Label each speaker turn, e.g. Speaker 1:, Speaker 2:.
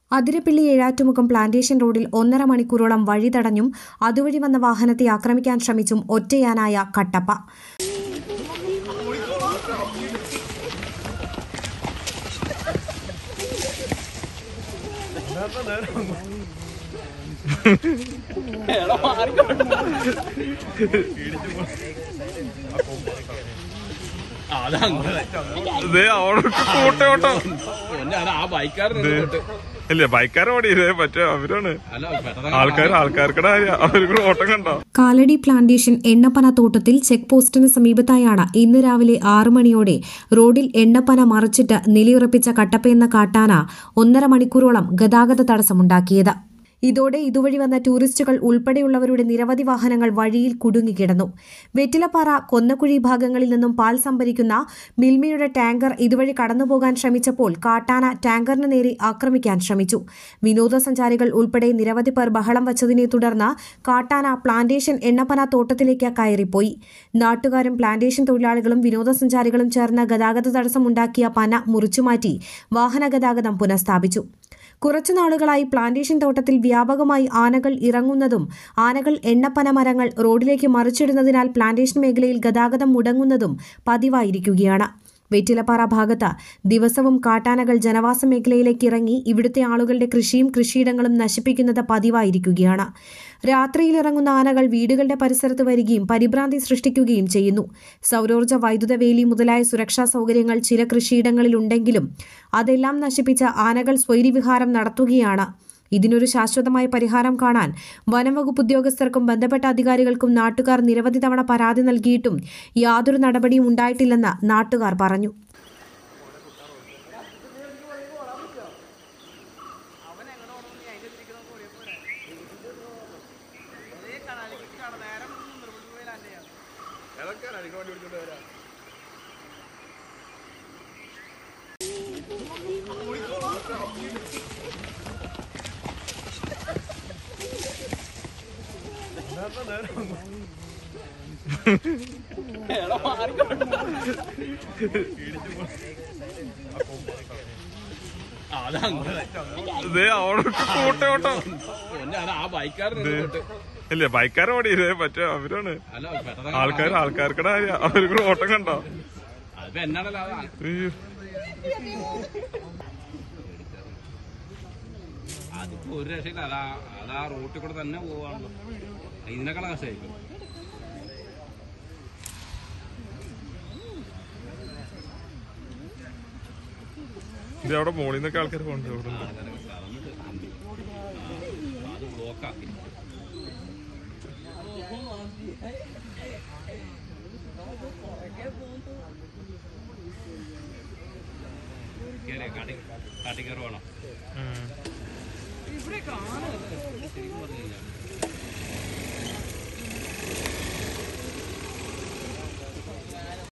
Speaker 1: Athirappilly ഏഴാറ്റുമുഖം plantation റോഡിൽ ഒന്നര മണിക്കൂറോളം വഴി തടഞ്ഞും അതുവഴി വന്ന വാഹനത്തെ ആക്രമിക്കാൻ ശ്രമിച്ചും ഒറ്റയാനായ കട്ടപ്പ
Speaker 2: ഇത് അവിടെ കൂട്ടോട്ടോ
Speaker 3: ആ ബൈക്കാരൻ
Speaker 2: ഇല്ല ബൈക്കാരെ ഓടിയില്ലേ മറ്റേ അവരാണ്
Speaker 3: അല്ല പെട്ടെന്ന്
Speaker 2: ആൾക്കാർ ആൾക്കാർക്കടെ അവർക്ക് ഓട്ടം കണ്ടോ
Speaker 1: കാലടി പ്ലാന്റേഷൻ എണ്ണപ്പന തോട്ടത്തിൽ ചെക്ക് പോസ്റ്റിന് സമീപത്തായാണ് ഇന്ന് രാവിലെ ആറു മണിയോടെ റോഡിൽ എണ്ണപ്പന മറിച്ചിട്ട് നിലയുറപ്പിച്ച കട്ടപ്പയെന്ന കാട്ടാന ഒന്നര മണിക്കൂറോളം ഗതാഗത തടസ്സമുണ്ടാക്കിയത് ഇതോടെ ഇതുവഴി വന്ന ടൂറിസ്റ്റുകൾ ഉൾപ്പെടെയുള്ളവരുടെ നിരവധി വാഹനങ്ങൾ വഴിയിൽ കുടുങ്ങിക്കിടന്നു വെറ്റിലപ്പാറ കൊന്നക്കുഴി ഭാഗങ്ങളിൽ നിന്നും പാൽ സംഭരിക്കുന്ന മിൽമയുടെ ടാങ്കർ ഇതുവഴി കടന്നുപോകാൻ ശ്രമിച്ചപ്പോൾ കാട്ടാന ടാങ്കറിന് നേരെ ആക്രമിക്കാൻ ശ്രമിച്ചു വിനോദസഞ്ചാരികൾ ഉൾപ്പെടെ നിരവധി പേർ ബഹളം വച്ചതിനെ തുടർന്ന് കാട്ടാന പ്ലാന്റേഷൻ എണ്ണപ്പന തോട്ടത്തിലേക്ക് കയറിപ്പോയി നാട്ടുകാരും പ്ലാന്റേഷൻ തൊഴിലാളികളും വിനോദസഞ്ചാരികളും ചേർന്ന് ഗതാഗത തടസ്സമുണ്ടാക്കിയ പന മുറിച്ചുമാറ്റി വാഹന ഗതാഗതം പുനഃസ്ഥാപിച്ചു കുറച്ചു നാളുകളായി പ്ലാന്റേഷൻ തോട്ടത്തിൽ വ്യാപകമായി ആനകൾ ഇറങ്ങുന്നതും ആനകൾ എണ്ണപ്പന മരങ്ങൾ റോഡിലേക്ക് മറിച്ചിടുന്നതിനാൽ പ്ലാന്റേഷൻ മേഖലയിൽ ഗതാഗതം മുടങ്ങുന്നതും പതിവായിരിക്കുകയാണ് വെറ്റിലപ്പാറ ഭാഗത്ത് ദിവസവും കാട്ടാനകൾ ജനവാസ മേഖലയിലേക്ക് ഇറങ്ങി ഇവിടുത്തെ ആളുകളുടെ കൃഷിയും കൃഷിയിടങ്ങളും നശിപ്പിക്കുന്നത് പതിവായിരിക്കുകയാണ് രാത്രിയിൽ ഇറങ്ങുന്ന ആനകൾ വീടുകളുടെ പരിസരത്ത് വരികയും പരിഭ്രാന്തി സൃഷ്ടിക്കുകയും ചെയ്യുന്നു സൗരോർജ്ജ വൈദ്യുത വേലി മുതലായ സുരക്ഷാ സൗകര്യങ്ങൾ ചില കൃഷിയിടങ്ങളിൽ ഉണ്ടെങ്കിലും അതെല്ലാം നശിപ്പിച്ച് ആനകൾ സ്വൈര്യവിഹാരം നടത്തുകയാണ് ഇതിനൊരു ശാശ്വതമായ പരിഹാരം കാണാൻ വനംവകുപ്പ് ഉദ്യോഗസ്ഥർക്കും ബന്ധപ്പെട്ട അധികാരികൾക്കും നാട്ടുകാർ നിരവധി തവണ പരാതി നൽകിയിട്ടും യാതൊരു നടപടിയും ഉണ്ടായിട്ടില്ലെന്ന് നാട്ടുകാർ പറഞ്ഞു
Speaker 2: ഇത് അവിടെ കൂട്ടോട്ടോ
Speaker 3: ആ ബൈക്കാരൻ
Speaker 2: ഇല്ല ബൈക്കാരെ ഓടിയില്ലേ മറ്റേ അവരാണ്
Speaker 3: അല്ല പെട്ടെന്ന്
Speaker 2: ആൾക്കാർ ആൾക്കാർക്കടെ അവർക്ക് ഓട്ടം കണ്ടോ
Speaker 3: അതിപ്പോ എന്നാണല്ലോ അത്
Speaker 2: അയ്യോ.
Speaker 3: അതിപ്പോ ഒരു രക്ഷയില്ല അതാ അതാ റൂട്ടിൽ കൂടെ തന്നെ പോവാണല്ലോ ഇതിനേക്കാൾ കഷ്ടമായിരിക്കും
Speaker 2: ഇത് അവിടെ മോളിൽ നിന്നൊക്കെ ആൾക്കാർ പോകണ്ടോ അവിടെ
Speaker 3: അത് ബ്ലോക്കാക്കി കാട്ടി കാട്ടി കയറുവാണോ
Speaker 2: ഉം.
Speaker 3: ഇവിടെ കാണുന്നില്ല ശരിക്കും